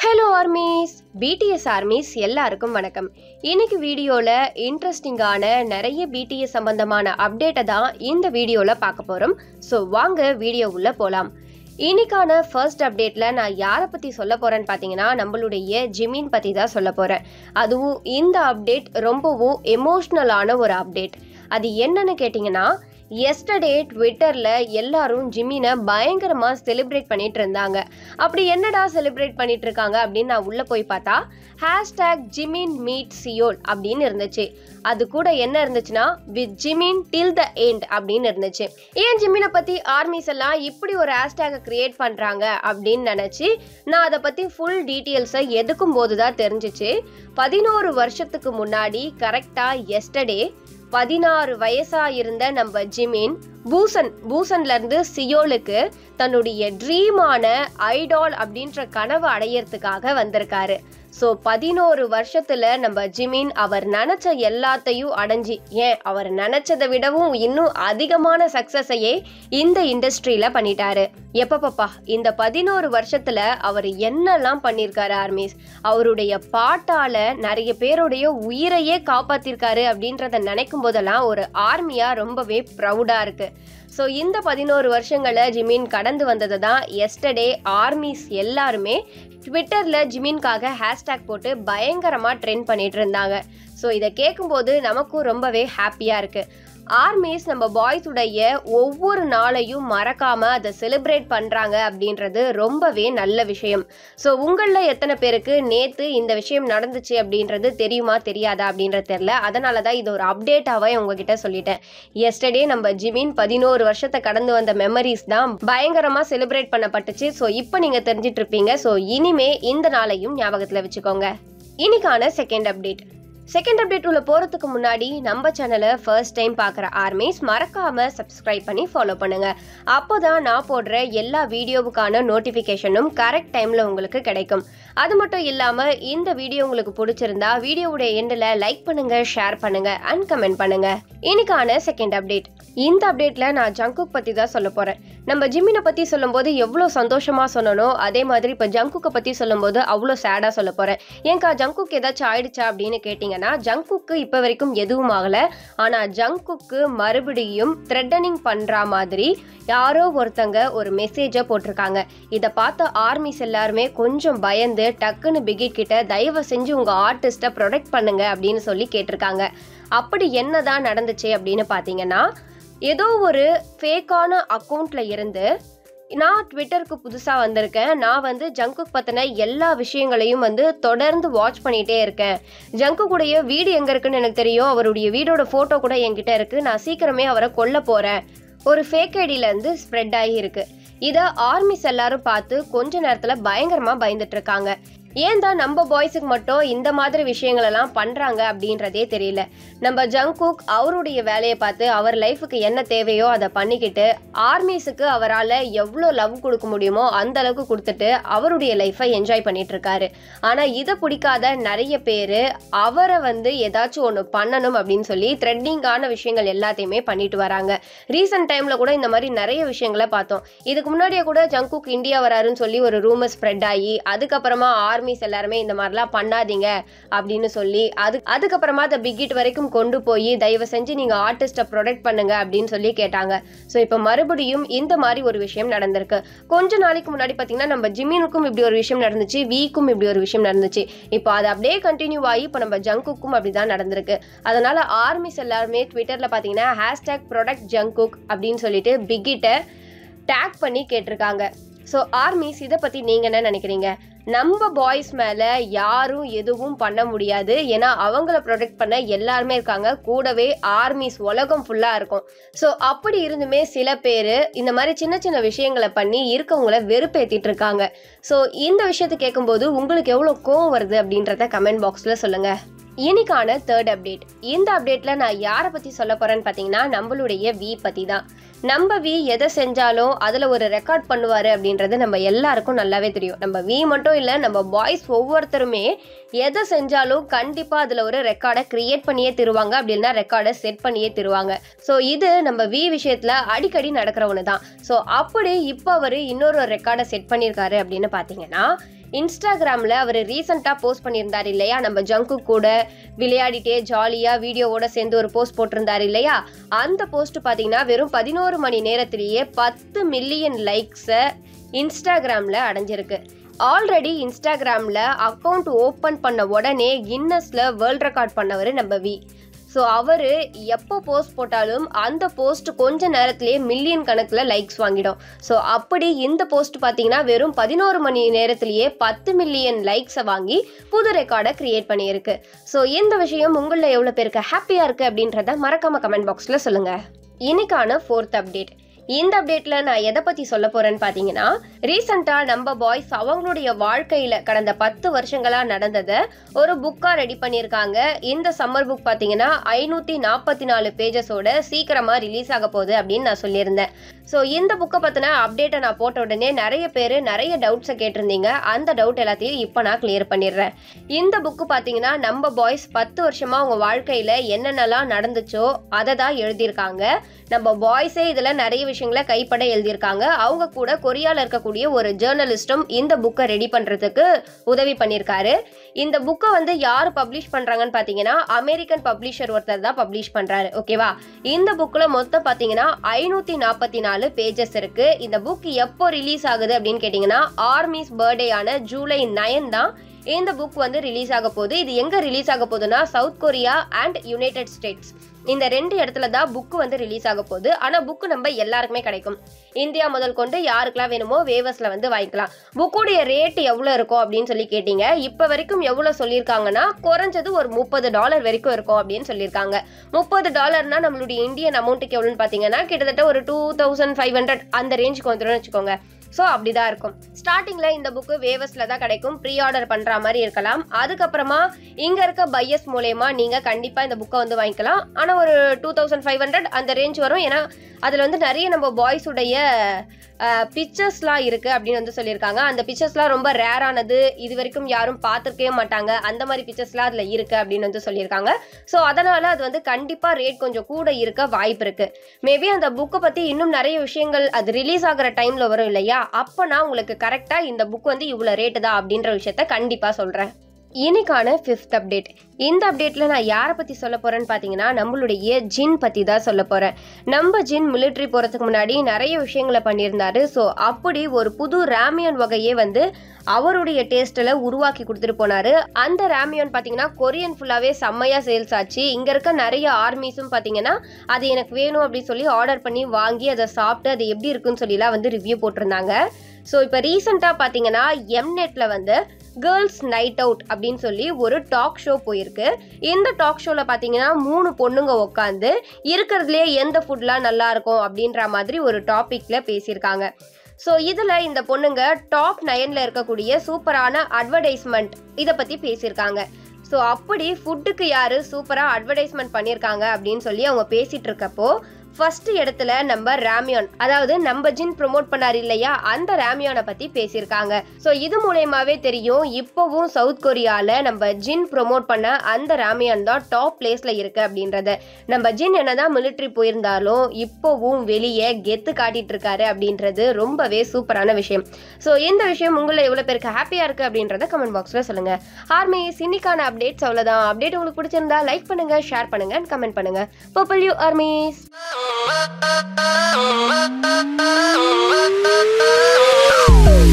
hello armies BDS armies எல்லாருக்கும் வணக்கம் இன்னைக்கு வீடியோவில் இன்ட்ரெஸ்டிங்கான நிறைய பிடிஎஸ் சம்பந்தமான அப்டேட்டை தான் இந்த வீடியோவில் பார்க்க போகிறோம் ஸோ வாங்க வீடியோ உள்ள போகலாம் இன்னைக்கான ஃபர்ஸ்ட் அப்டேட்டில் நான் யாரை பற்றி சொல்ல போகிறேன்னு பார்த்தீங்கன்னா நம்மளுடைய ஜிமின் பற்றி தான் சொல்ல போகிறேன் அதுவும் இந்த அப்டேட் ரொம்பவும் எமோஷ்னலான ஒரு அப்டேட் அது என்னன்னு கேட்டிங்கன்னா எஸ்டர்டே ட்விட்டரில் எல்லாரும் ஜிமினை பயங்கரமாக செலிப்ரேட் பண்ணிட்டு இருந்தாங்க அப்படி என்னடா செலிப்ரேட் பண்ணிட்டு இருக்காங்க அப்படின்னு நான் உள்ளே போய் பார்த்தா ஹேஷ்டேக் ஜிமின் மீட் சியோல் அப்படின்னு இருந்துச்சு அது கூட என்ன இருந்துச்சுன்னா with Jimin till the end அப்படின்னு இருந்துச்சு ஏன் ஜிமினை பற்றி ஆர்மிஸ் எல்லாம் இப்படி ஒரு ஹேஷ்டேகை கிரியேட் பண்ணுறாங்க அப்படின்னு நினச்சி நான் அதை பற்றி ஃபுல் டீட்டெயில்ஸை எதுக்கும் போது தான் தெரிஞ்சிச்சு பதினோரு வருஷத்துக்கு முன்னாடி கரெக்டாக எஸ்டர்டே பதினாறு வயசா இருந்த நம்ம ஜிமின் பூசன் பூசன்ல இருந்து சியோலுக்கு தன்னுடைய ட்ரீமான ஐடால் அப்படின்ற கனவு அடையறதுக்காக வந்திருக்காரு ஸோ பதினோரு வருஷத்துல நம்ம ஜிமின் அவர் நினைச்ச எல்லாத்தையும் அடைஞ்சி ஏன் அவர் நினைச்சதை விடவும் இன்னும் அதிகமான சக்சஸையே இந்த இண்டஸ்ட்ரியில பண்ணிட்டாரு எப்பப்பப்பா இந்த பதினோரு வருஷத்துல அவர் என்னெல்லாம் பண்ணியிருக்காரு ஆர்மிஸ் அவருடைய பாட்டால நிறைய பேருடைய உயிரையே காப்பாத்திருக்காரு அப்படின்றத நினைக்கும் போதெல்லாம் ஒரு ஆர்மியா ரொம்பவே ப்ரௌடா இருக்கு ஸோ இந்த பதினோரு வருஷங்களை ஜிமின் கடந்து வந்ததை தான் எஸ்டர்டே ஆர்மிஸ் எல்லாருமே ட்விட்டரில் ஜிமின்காக ஹேஷ்டேக் போட்டு பயங்கரமாக ட்ரெண்ட் பண்ணிட்டு இருந்தாங்க ஸோ இதை கேட்கும்போது நமக்கும் ரொம்பவே ஹாப்பியாக இருக்குது ஆர்மிஸ் நம்ம பாய்ஸ் உடைய ஒவ்வொரு நாளையும் மறக்காம அதை செலிப்ரேட் பண்றாங்க அப்படின்றது ரொம்பவே நல்ல விஷயம் ஸோ உங்களில் எத்தனை பேருக்கு நேத்து இந்த விஷயம் நடந்துச்சு அப்படின்றது தெரியுமா தெரியாதா அப்படின்றது தெரியல அதனால தான் இது ஒரு அப்டேட்டாவே உங்ககிட்ட சொல்லிட்டேன் எஸ்டர்டே நம்ம ஜிமின் பதினோரு வருஷத்தை கடந்து வந்த மெமரிஸ் தான் பயங்கரமா செலிப்ரேட் பண்ணப்பட்டுச்சு ஸோ இப்போ நீங்க தெரிஞ்சிட்டு இருப்பீங்க ஸோ இனிமே இந்த நாளையும் ஞாபகத்தில் வச்சுக்கோங்க இன்னைக்கான செகண்ட் அப்டேட் செகண்ட் அப்டேட் உள்ள போகிறதுக்கு முன்னாடி நம்ம சேனலை ஃபர்ஸ்ட் டைம் பார்க்குற ஆர்மிஸ் மறக்காமல் சப்ஸ்கிரைப் பண்ணி ஃபாலோ பண்ணுங்கள் அப்போ தான் நான் போடுற எல்லா வீடியோவுக்கான நோட்டிஃபிகேஷனும் கரெக்ட் டைமில் உங்களுக்கு கிடைக்கும் அது மட்டும் இல்லாமல் இந்த வீடியோ உங்களுக்கு பிடிச்சிருந்தா வீடியோவுடைய எண்டில் லைக் பண்ணுங்கள் ஷேர் பண்ணுங்கள் அண்ட் கமெண்ட் பண்ணுங்கள் இன்னைக்கான செகண்ட் அப்டேட் இந்த அப்டேட்டில் நான் ஜங்குக் பற்றி தான் சொல்ல போகிறேன் நம்ம ஜிம்மினை பற்றி சொல்லும்போது எவ்வளோ சந்தோஷமாக சொன்னனோ அதே மாதிரி இப்போ ஜங்குக்கை பற்றி சொல்லும்போது அவ்வளோ சேடாக சொல்ல போகிறேன் ஏன்க்கா ஜங்குக் ஏதாச்சும் ஆயிடுச்சா அப்படின்னு கேட்டிங்கன்னா ஜங்குக்கு இப்போ வரைக்கும் எதுவும் ஆகலை ஆனால் ஜங்குக்கு மறுபடியும் த்ரெட்டனிங் பண்ணுற மாதிரி யாரோ ஒருத்தங்க ஒரு மெசேஜை போட்டிருக்காங்க இதை பார்த்த ஆர்மிஸ் எல்லாருமே கொஞ்சம் பயந்து டக்குன்னு பிகிட் கிட்ட தயவு செஞ்சு உங்கள் ஆர்டிஸ்ட்டை ப்ரொடெக்ட் பண்ணுங்க அப்படின்னு சொல்லி கேட்டிருக்காங்க அப்படி என்னதான் நடந்துச்சு அப்படின்னு பார்த்தீங்கன்னா ஏதோ ஒரு ஃபேக்கான அக்கௌண்ட்ல இருந்து நான் ட்விட்டருக்கு புதுசாக வந்திருக்கேன் நான் வந்து ஜங்குக் பற்றின எல்லா விஷயங்களையும் வந்து தொடர்ந்து வாட்ச் பண்ணிகிட்டே இருக்கேன் ஜங்குக்குடைய வீடு எங்கே இருக்குன்னு எனக்கு தெரியும் அவருடைய வீடோட ஃபோட்டோ கூட என்கிட்ட இருக்குது நான் சீக்கிரமே அவரை கொல்ல போகிறேன் ஒரு ஃபேக் ஐடியிலேருந்து ஸ்ப்ரெட் ஆகியிருக்கு இதை ஆர்மிஸ் எல்லாரும் பார்த்து கொஞ்ச நேரத்தில் பயங்கரமாக பயந்துட்டு இருக்காங்க ஏன் தான் நம்ம பாய்ஸுக்கு மட்டும் இந்த மாதிரி விஷயங்களெல்லாம் பண்ணுறாங்க அப்படின்றதே தெரியல நம்ம ஜங்குக் அவருடைய வேலையை பார்த்து அவர் லைஃபுக்கு என்ன தேவையோ அதை பண்ணிக்கிட்டு ஆர்மிஸுக்கு அவரால் எவ்வளோ லவ் கொடுக்க முடியுமோ அந்த அளவுக்கு கொடுத்துட்டு அவருடைய லைஃப்பை என்ஜாய் பண்ணிட்டு இருக்காரு ஆனால் இதை பிடிக்காத நிறைய பேர் அவரை வந்து ஏதாச்சும் ஒன்று பண்ணணும் அப்படின்னு சொல்லி த்ரெட்டிங்கான விஷயங்கள் எல்லாத்தையுமே பண்ணிட்டு வராங்க ரீசெண்ட் டைமில் கூட இந்த மாதிரி நிறைய விஷயங்களை பார்த்தோம் இதுக்கு முன்னாடியே கூட ஜங்குக் இந்தியா வராருன்னு சொல்லி ஒரு ரூமர் ஸ்ப்ரெட் ஆகி அதுக்கப்புறமா ஆர்மிஸ் எல்லாருமே இந்த மாதிரிலாம் பண்ணாதீங்க அப்படின்னு சொல்லி அது அதுக்கப்புறமா அதை பிகிட் வரைக்கும் கொண்டு போய் தயவு செஞ்சு நீங்கள் ஆர்டிஸ்ட்டை ப்ரொடெக்ட் பண்ணுங்க அப்படின்னு சொல்லி கேட்டாங்க ஸோ இப்போ மறுபடியும் இந்த மாதிரி ஒரு விஷயம் நடந்திருக்கு கொஞ்ச நாளைக்கு முன்னாடி பார்த்தீங்கன்னா நம்ம ஜிமினுக்கும் இப்படி ஒரு விஷயம் நடந்துச்சு வீக்கும் இப்படி ஒரு விஷயம் நடந்துச்சு இப்போ அது அப்படியே கண்டினியூ ஆகி இப்போ நம்ம ஜங்குக்கும் அப்படி தான் நடந்திருக்கு அதனால ஆர்மிஸ் எல்லாருமே ட்விட்டரில் பார்த்தீங்கன்னா ஹேஷ்டேக் ப்ரொடக்ட் ஜங்குக் அப்படின்னு சொல்லிட்டு பிகிட்டை டேக் பண்ணி கேட்டிருக்காங்க ஸோ ஆர்மிஸ் இதை பற்றி நீங்கள் என்ன நினைக்கிறீங்க நம்ம பாய்ஸ் மேலே யாரும் எதுவும் பண்ண முடியாது ஏன்னா அவங்கள ப்ரொடெக்ட் பண்ண எல்லாருமே இருக்காங்க கூடவே ஆர்மிஸ் உலகம் ஃபுல்லாக இருக்கும் ஸோ அப்படி இருந்துமே சில பேர் இந்த மாதிரி சின்ன சின்ன விஷயங்களை பண்ணி இருக்கவங்கள வெறுப்பேற்றிட்டு இருக்காங்க ஸோ இந்த விஷயத்தை கேட்கும்போது உங்களுக்கு எவ்வளோ கோவம் வருது அப்படின்றத கமெண்ட் பாக்ஸில் சொல்லுங்கள் இன்னைக்கான தேர்ட் அப்டேட் இந்த அப்டேட்ல நான் யாரை பத்தி சொல்ல போறேன்னு பாத்தீங்கன்னா நம்மளுடைய வி பத்தி தான் நம்ம வி எதை செஞ்சாலும் அதுல ஒரு ரெக்கார்ட் பண்ணுவாரு அப்படின்றது நம்ம எல்லாருக்கும் நல்லாவே தெரியும் நம்ம வி மட்டும் இல்ல நம்ம பாய்ஸ் ஒவ்வொருத்தருமே எதை செஞ்சாலும் கண்டிப்பா அதுல ஒரு ரெக்கார்டை கிரியேட் பண்ணியே தருவாங்க அப்படின்னா ரெக்கார்டை செட் பண்ணியே தருவாங்க ஸோ இது நம்ம வி விஷயத்துல அடிக்கடி நடக்கிற ஒன்று தான் ஸோ அப்படி இப்போ அவர் இன்னொரு ரெக்கார்டை செட் பண்ணியிருக்காரு அப்படின்னு பார்த்தீங்கன்னா இன்ஸ்டாகிராமில் அவர் ரீசெண்டாக போஸ்ட் பண்ணியிருந்தார் இல்லையா நம்ம ஜங்கு கூட விளையாடிட்டே ஜாலியாக வீடியோவோட சேர்ந்து ஒரு போஸ்ட் போட்டிருந்தார் இல்லையா அந்த போஸ்ட் பார்த்தீங்கன்னா வெறும் பதினோரு மணி நேரத்திலேயே பத்து மில்லியன் லைக்ஸை இன்ஸ்டாகிராமில் அடைஞ்சிருக்கு ஆல்ரெடி இன்ஸ்டாகிராமில் அக்கௌண்ட் ஓப்பன் பண்ண உடனே கின்னஸில் வேர்ல்ட் ரெக்கார்ட் பண்ணவர் நம்ம வி ஸோ அவர் எப்போ போஸ்ட் போட்டாலும் அந்த போஸ்ட் கொஞ்ச நேரத்திலேயே மில்லியன் கணக்கில் லைக்ஸ் வாங்கிடும் ஸோ அப்படி இந்த போஸ்ட் பார்த்தீங்கன்னா வெறும் பதினோரு மணி நேரத்திலேயே பத்து மில்லியன் லைக்ஸை வாங்கி புது ரெக்கார்டை கிரியேட் பண்ணியிருக்கு ஸோ இந்த விஷயம் உங்களில் எவ்வளோ பேருக்கு ஹாப்பியாக இருக்குது அப்படின்றத மறக்காம கமெண்ட் பாக்ஸில் சொல்லுங்கள் இன்னைக்கான ஃபோர்த் அப்டேட் இந்த அப்டேட்ல நான் எதை பத்தி சொல்ல போறேன்னு பாத்தீங்கன்னா ரீசெண்டா நம்ம பாய்ஸ் அவங்களுடைய வாழ்க்கையில கடந்த பத்து வருஷங்களா நடந்ததை ஒரு புக்கா ரெடி பண்ணியிருக்காங்க இந்த சம்மர் புக் பாத்தீங்கன்னா ஐநூத்தி நாற்பத்தி நாலு பேஜஸோட சீக்கிரமா ரிலீஸ் ஆக போகுது அப்படின்னு நான் சொல்லியிருந்தேன் ஸோ இந்த புக்கை பத்தின அப்டேட்டை நான் போட்ட உடனே நிறைய பேர் நிறைய டவுட்ஸை கேட்டிருந்தீங்க அந்த டவுட் எல்லாத்தையும் இப்போ நான் கிளியர் பண்ணிடுறேன் இந்த புக்கு பார்த்தீங்கன்னா நம்ம பாய்ஸ் பத்து வருஷமா அவங்க வாழ்க்கையில என்னென்னலாம் நடந்துச்சோ அதை தான் எழுதியிருக்காங்க நம்ம பாய்ஸே இதில் நிறைய விஷயங்களை கைப்பட எழுதியிருக்காங்க அவங்க கூட கொரியாவில் இருக்கக்கூடிய ஒரு ஜேர்னலிஸ்டும் இந்த புக்கை ரெடி பண்ணுறதுக்கு உதவி பண்ணியிருக்காரு இந்த புக்கை வந்து யார் பப்ளிஷ் பண்ணுறாங்கன்னு பார்த்தீங்கன்னா அமெரிக்கன் பப்ளிஷர் ஒருத்தர் தான் பப்ளிஷ் பண்ணுறாரு ஓகேவா இந்த புக்கில் மொத்தம் பார்த்தீங்கன்னா ஐநூற்றி நாற்பத்தி நாலு பேஜஸ் இருக்குது இந்த புக் எப்போ ரிலீஸ் ஆகுது அப்படின்னு கேட்டிங்கன்னா ஆர்மிஸ் பர்த்டேயான ஜூலை நைன் தான் இந்த புக் வந்து ரிலீஸ் ஆக போகுது இது எங்கே ரிலீஸ் ஆக போகுதுன்னா South Korea and United States இந்த ரெண்டு இடத்துல தான் புக்கு வந்து ரிலீஸ் ஆக போகுது ஆனால் புக்கு நம்ம எல்லாருக்குமே கிடைக்கும் இந்தியா முதல் கொண்டு யாருக்கெல்லாம் வேணுமோ வேவர்ஸில் வந்து வாங்கிக்கலாம் புக்குடைய ரேட் எவ்வளோ இருக்கும் அப்படின்னு சொல்லி கேட்டீங்க இப்போ வரைக்கும் எவ்வளோ சொல்லியிருக்காங்கன்னா குறைஞ்சது ஒரு முப்பது டாலர் வரைக்கும் இருக்கும் அப்படின்னு சொல்லியிருக்காங்க முப்பது டாலர்னா நம்மளுடைய இந்தியன் அமௌண்ட்டுக்கு எவ்வளோன்னு பார்த்தீங்கன்னா கிட்டத்தட்ட ஒரு டூ தௌசண்ட் ஃபைவ் ஹண்ட்ரட் அந்த ரேஞ்சுக்கு வந்துடும் வச்சுக்கோங்க ஸோ அப்படிதான் இருக்கும் ஸ்டார்டிங்கில் இந்த புக்கு வேவஸில் தான் கிடைக்கும் ப்ரீ ஆர்டர் பண்ணுற மாதிரி இருக்கலாம் அதுக்கப்புறமா இங்கே இருக்க பையஸ் மூலயமா நீங்கள் கண்டிப்பாக இந்த புக்கை வந்து வாங்கிக்கலாம் ஆனால் ஒரு டூ தௌசண்ட் ஃபைவ் ஹண்ட்ரட் அந்த ரேஞ்ச் வரும் ஏன்னா அதில் வந்து நிறைய நம்ம பாய்ஸுடைய பிக்சர்ஸ்லாம் இருக்குது அப்படின்னு வந்து சொல்லியிருக்காங்க அந்த பிக்சர்ஸ்லாம் ரொம்ப ரேரானது இது வரைக்கும் யாரும் பார்த்துருக்கவே மாட்டாங்க அந்த மாதிரி பிக்சர்ஸ்லாம் அதில் இருக்குது அப்படின்னு வந்து சொல்லியிருக்காங்க ஸோ அதனால் அது வந்து கண்டிப்பாக ரேட் கொஞ்சம் கூட இருக்க வாய்ப்பு இருக்குது மேபி அந்த புக்கை பற்றி இன்னும் நிறைய விஷயங்கள் அது ரிலீஸ் ஆகிற டைமில் வரும் இல்லையா அப்போ நான் உங்களுக்கு கரெக்டாக இந்த புக் வந்து இவ்வளோ ரேட்டு தான் அப்படின்ற விஷயத்த கண்டிப்பாக சொல்கிறேன் இன்னைக்கான ஃபிஃப்த் அப்டேட் இந்த அப்டேட்டில் நான் யாரை பற்றி சொல்ல போகிறேன்னு பார்த்தீங்கன்னா நம்மளுடைய ஜின் பற்றி தான் சொல்ல போகிறேன் நம்ம ஜின் மிலிட்ரி போகிறதுக்கு முன்னாடி நிறைய விஷயங்களை பண்ணியிருந்தாரு ஸோ அப்படி ஒரு புது ராமியன் வகையே வந்து அவருடைய டேஸ்ட்டில் உருவாக்கி கொடுத்துட்டு போனார் அந்த ராமியான் பார்த்தீங்கன்னா கொரியன் ஃபுல்லாகவே செம்மையாக சேல்ஸ் ஆச்சு இங்கே இருக்க நிறைய ஆர்மிஸும் பார்த்தீங்கன்னா அது எனக்கு வேணும் அப்படின்னு சொல்லி ஆர்டர் பண்ணி வாங்கி அதை சாப்பிட்டு அது எப்படி இருக்குன்னு சொல்லிலாம் வந்து ரிவ்யூ போட்டிருந்தாங்க ஸோ இப்போ ரீசெண்டாக பார்த்தீங்கன்னா எம்நெட்டில் வந்து கேர்ள்ஸ் நைட் அவுட் அப்படின்னு சொல்லி ஒரு டாக் ஷோ போயிருக்கு இந்த டாக் ஷோவில் பார்த்தீங்கன்னா மூணு பொண்ணுங்க உட்காந்து இருக்கிறதுலே எந்த ஃபுட்லாம் நல்லா இருக்கும் அப்படின்ற மாதிரி ஒரு டாப்பிக்கில் பேசியிருக்காங்க ஸோ இதில் இந்த பொண்ணுங்க டாப் நயனில் இருக்கக்கூடிய சூப்பரான அட்வர்டைஸ்மெண்ட் இதை பற்றி பேசியிருக்காங்க ஸோ அப்படி ஃபுட்டுக்கு யார் சூப்பராக அட்வர்டைஸ்மெண்ட் பண்ணியிருக்காங்க அப்படின்னு சொல்லி அவங்க பேசிகிட்டு இருக்கப்போ ஃபர்ஸ்ட் இடத்துல நம்ம ராமியான் அதாவது நம்ம ஜின் ப்ரொமோட் பண்ணார் இல்லையா அந்த ராமியானை பற்றி பேசியிருக்காங்க ஸோ இது மூலயமாவே தெரியும் இப்போவும் சவுத் கொரியாவில் நம்ம ஜின் ப்ரொமோட் பண்ண அந்த ராமியான் தான் டாப் பிளேஸில் இருக்கு அப்படின்றத நம்ம ஜின் என்னதான் மிலிட்ரி போயிருந்தாலும் இப்போவும் வெளியே கெத்து காட்டிட்டு இருக்காரு அப்படின்றது ரொம்பவே சூப்பரான விஷயம் ஸோ இந்த விஷயம் உங்களை எவ்வளோ பேருக்கு ஹாப்பியாக இருக்குது அப்படின்றத கமெண்ட் பாக்ஸில் சொல்லுங்கள் ஆர்மிஸ் இன்னைக்கான அப்டேட்ஸ் அவ்வளோதான் அப்டேட் உங்களுக்கு பிடிச்சிருந்தா லைக் பண்ணுங்கள் ஷேர் பண்ணுங்கள் அண்ட் கமெண்ட் பண்ணுங்கள் பர்பிள் யூ ஆர்மிஸ் Oh